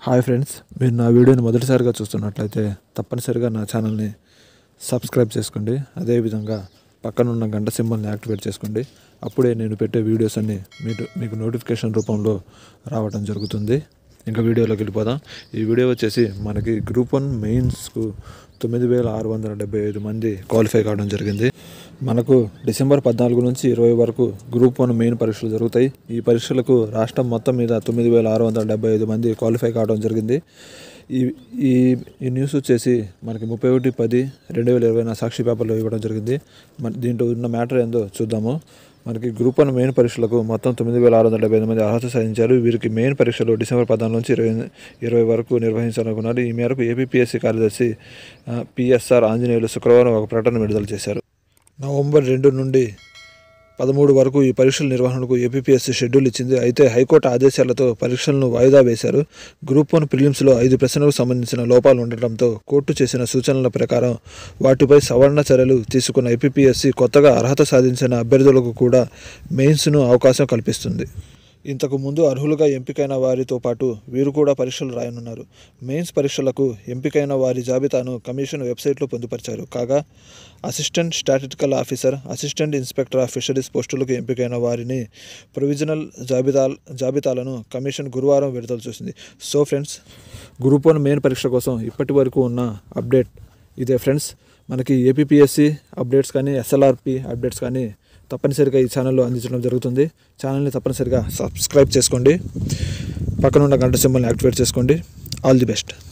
hi friends మీరు నా వీడియోని మొదటిసారిగా చూస్తున్నట్లయితే తప్పనిసరిగా నా ఛానల్ని సబ్స్క్రైబ్ చేసుకోండి అదేవిధంగా పక్కనున్న గంట సింబల్ని యాక్టివేట్ చేసుకోండి అప్పుడే నేను పెట్టే వీడియోస్ అన్నీ మీకు మీకు నోటిఫికేషన్ రూపంలో రావడం జరుగుతుంది ఇంకా వీడియోలోకి వెళ్ళిపోదాం ఈ వీడియో వచ్చేసి మనకి గ్రూప్ వన్ మెయిన్స్కు తొమ్మిది వేల ఆరు వందల డెబ్బై ఐదు మంది క్వాలిఫై కావడం జరిగింది మనకు డిసెంబర్ పద్నాలుగు నుంచి ఇరవై వరకు గ్రూప్ వన్ మెయిన్ పరీక్షలు జరుగుతాయి ఈ పరీక్షలకు రాష్ట్రం మొత్తం మీద తొమ్మిది వేల ఆరు వందల డెబ్బై ఐదు మంది క్వాలిఫై కావడం జరిగింది ఈ ఈ ఈ న్యూస్ వచ్చేసి మనకి ముప్పై ఒకటి పది రెండు వేల ఇరవై నా సాక్షి పేపర్లో ఇవ్వడం జరిగింది మన దీంట్లో ఉన్న మ్యాటర్ ఏందో చూద్దాము మనకి గ్రూప్ వన్ మెయిన్ పరీక్షలకు మొత్తం తొమ్మిది వేల ఆరు వందల డెబ్బై ఐదు మంది అర్హత సాధించారు వీరికి మెయిన్ పరీక్షలు డిసెంబర్ పద్నాలుగు నుంచి ఇరవై ఇరవై వరకు నిర్వహించాలనుకున్నారు ఈ మేరకు ఏపీపీఎస్సీ కార్యదర్శి ఆ, పిఎస్ఆర్ ఆంజనేయులు శుక్రవారం ఒక ప్రకటన విడుదల చేశారు నవంబర్ రెండు నుండి పదమూడు వరకు ఈ పరీక్షల నిర్వహణకు ఏపీపీఎస్సీ షెడ్యూల్ ఇచ్చింది అయితే హైకోర్టు ఆదేశాలతో పరీక్షలను వాయిదా వేశారు గ్రూప్ వన్ ప్రిలిమ్స్లో ఐదు ప్రశ్నలకు సంబంధించిన లోపాలు ఉండటంతో కోర్టు చేసిన సూచనల ప్రకారం వాటిపై సవరణ చర్యలు తీసుకున్న ఏపీపీఎస్సీ కొత్తగా అర్హత సాధించిన అభ్యర్థులకు కూడా మెయిన్స్ను అవకాశం కల్పిస్తుంది ఇంతకు ముందు అర్హులుగా ఎంపికైన వారితో పాటు వీరు కూడా పరీక్షలు రాయనున్నారు మెయిన్స్ పరీక్షలకు ఎంపికైన వారి జాబితాను కమిషన్ వెబ్సైట్లో పొందుపరిచారు కాగా assistant statistical officer assistant inspector of fisheries పోస్టులకు ఎంపికైన వారిని ప్రొవిజనల్ జాబితా జాబితాలను కమిషన్ గురువారం విడుదల చేసింది so friends group one main పరీక్ష కోసం ఇప్పటి వరకు ఉన్న అప్డేట్ ఇదే ఫ్రెండ్స్ మనకి ఏపీపీఎస్సి అప్డేట్స్ కానీ ఎస్ఎల్ఆర్పి అప్డేట్స్ కానీ తప్పనిసరిగా ఈ ఛానల్లో అందించడం జరుగుతుంది ఛానల్ని తప్పనిసరిగా సబ్స్క్రైబ్ చేసుకోండి పక్కన ఉన్న గంట సింబల్ని యాక్టివేట్ చేసుకోండి ఆల్ ది బెస్ట్